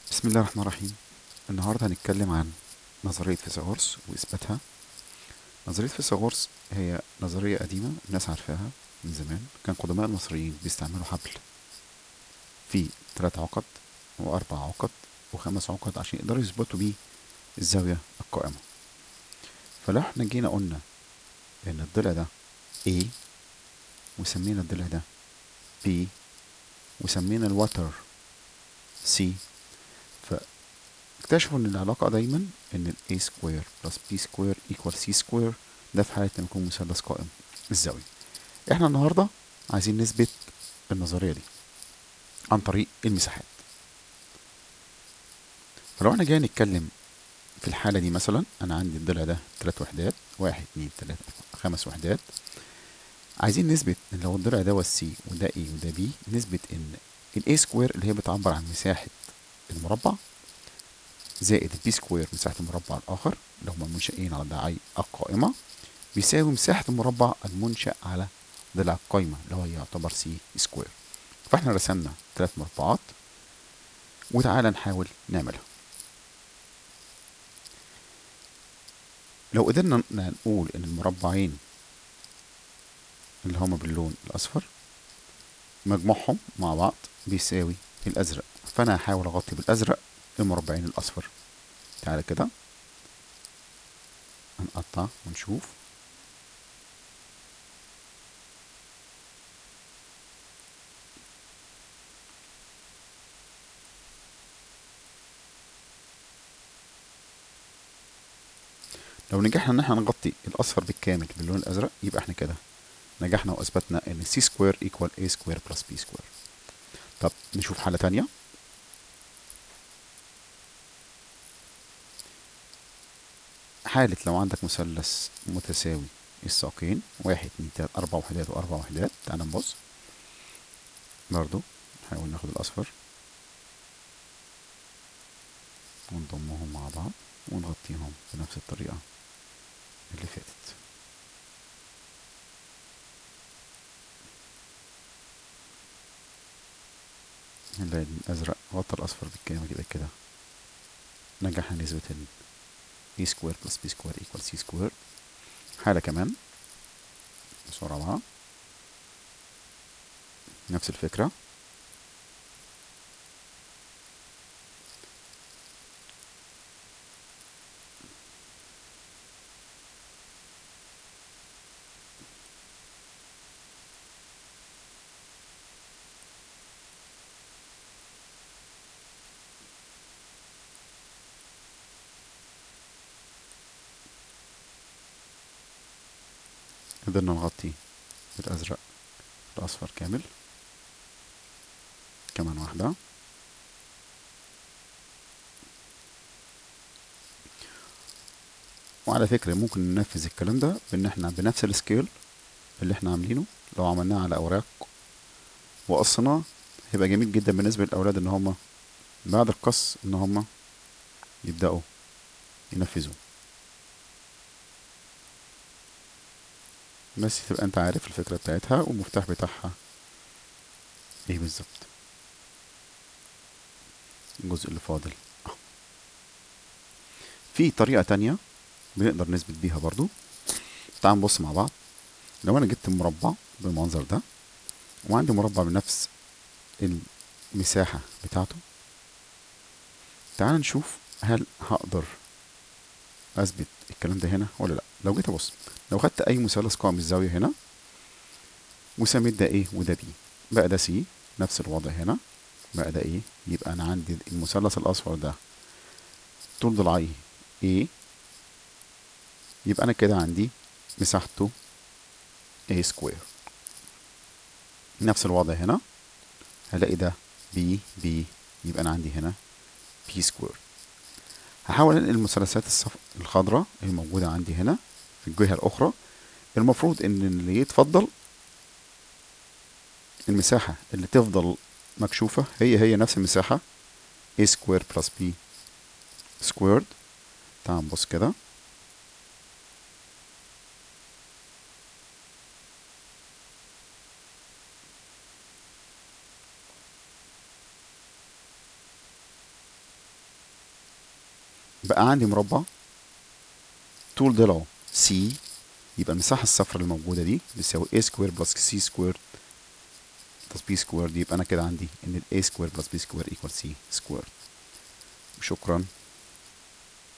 بسم الله الرحمن الرحيم النهاردة هنتكلم عن نظرية فيثاغورس وإثباتها نظرية فيثاغورس هي نظرية قديمة الناس عارفاها من زمان كان قدماء المصريين بيستعملوا حبل فيه ثلاث عقد وأربع عقد وخمس عقد عشان يقدروا يثبتوا بيه الزاوية القائمة فلو احنا جينا قلنا إن الضلع ده A وسمينا الضلع ده B وسمينا الوتر C اكتشفوا ان العلاقة دايما ان ال A square plus B square equal C square ده في حالة لما يكون مثلث قائم الزاوية احنا النهاردة عايزين نثبت النظرية دي عن طريق المساحات فلو احنا جاي نتكلم في الحالة دي مثلا انا عندي الضلع ده تلات وحدات واحد اتنين تلاتة أربعة، خمس وحدات عايزين نثبت ان لو الضلع ده سي وده A وده B نثبت ان ال A square اللي هي بتعبر عن مساحة المربع زائد البي سكوير مساحة المربع الآخر اللي هما المنشئين على ضلعي القائمة بيساوي مساحة المربع المنشأ على ضلع القايمة اللي هو يعتبر سي سكوير فاحنا رسمنا ثلاث مربعات وتعالى نحاول نعملها لو قدرنا ن- نقول ان المربعين اللي هما باللون الأصفر مجموعهم مع بعض بيساوي الأزرق فأنا هحاول أغطي بالأزرق المربعين الأصفر تعالى كده هنقطع ونشوف لو نجحنا ان احنا نغطي الاصفر بالكامل باللون الازرق يبقى احنا كده نجحنا واثبتنا ان سي سكوير ايكوال اي سكوير بلس بي سكوير طب نشوف حالة تانية حالة لو عندك مثلث متساوي الساقين واحد اتنين تلات أربع وحدات وأربع وحدات تعال نبص برضو نحاول ناخد الأصفر ونضمهم مع بعض ونغطيهم بنفس الطريقة اللي فاتت نلاقي الأزرق غطى الأصفر بالكامل يبقى كده نجحنا نثبت ان a square plus b square equals c square حالة كمان بسرعة بقى نفس الفكرة قدرنا نغطي بالأزرق الأصفر كامل كمان واحدة وعلى فكرة ممكن ننفذ الكلام ده بإن احنا بنفس السكيل اللي احنا عاملينه لو عملناه على أوراق وقصناه هيبقى جميل جدا بالنسبة للأولاد إن هما بعد القص إن هما يبدأوا ينفذوا بس تبقى انت عارف الفكرة بتاعتها والمفتاح بتاعها ايه بالظبط الجزء اللي فاضل اهو. في طريقة تانية بنقدر نثبت بيها برضو تعال نبص مع بعض لو انا جبت مربع بالمنظر ده وعندي مربع بنفس المساحة بتاعته تعال نشوف هل هقدر اثبت الكلام ده هنا ولا لا لو جيت ابص لو خدت اي مثلث قائم الزاويه هنا وسميت ده ايه وده بي بقى ده سي نفس الوضع هنا بقى ده ايه يبقى انا عندي المثلث الاصفر ده طول ضلعيه ايه يبقى انا كده عندي مساحته a سكوير نفس الوضع هنا هلاقي ده بي بي يبقى انا عندي هنا بي سكوير هحاول انقل المثلثات الصف... الخضراء اللي موجودة عندي هنا في الجهة الأخرى المفروض إن اللي يتفضل المساحة اللي تفضل مكشوفة هي هي نفس المساحة a square plus b squared تعال نبص كده بقى عندي مربع طول ضلعه c يبقى المساحة الصفراء الموجودة دي بتساوي a سكوير بلس c سكوير بلس b سكوير يبقى أنا كده عندي إن ال a سكوير بلس b سكوير equal c سكوير شكرا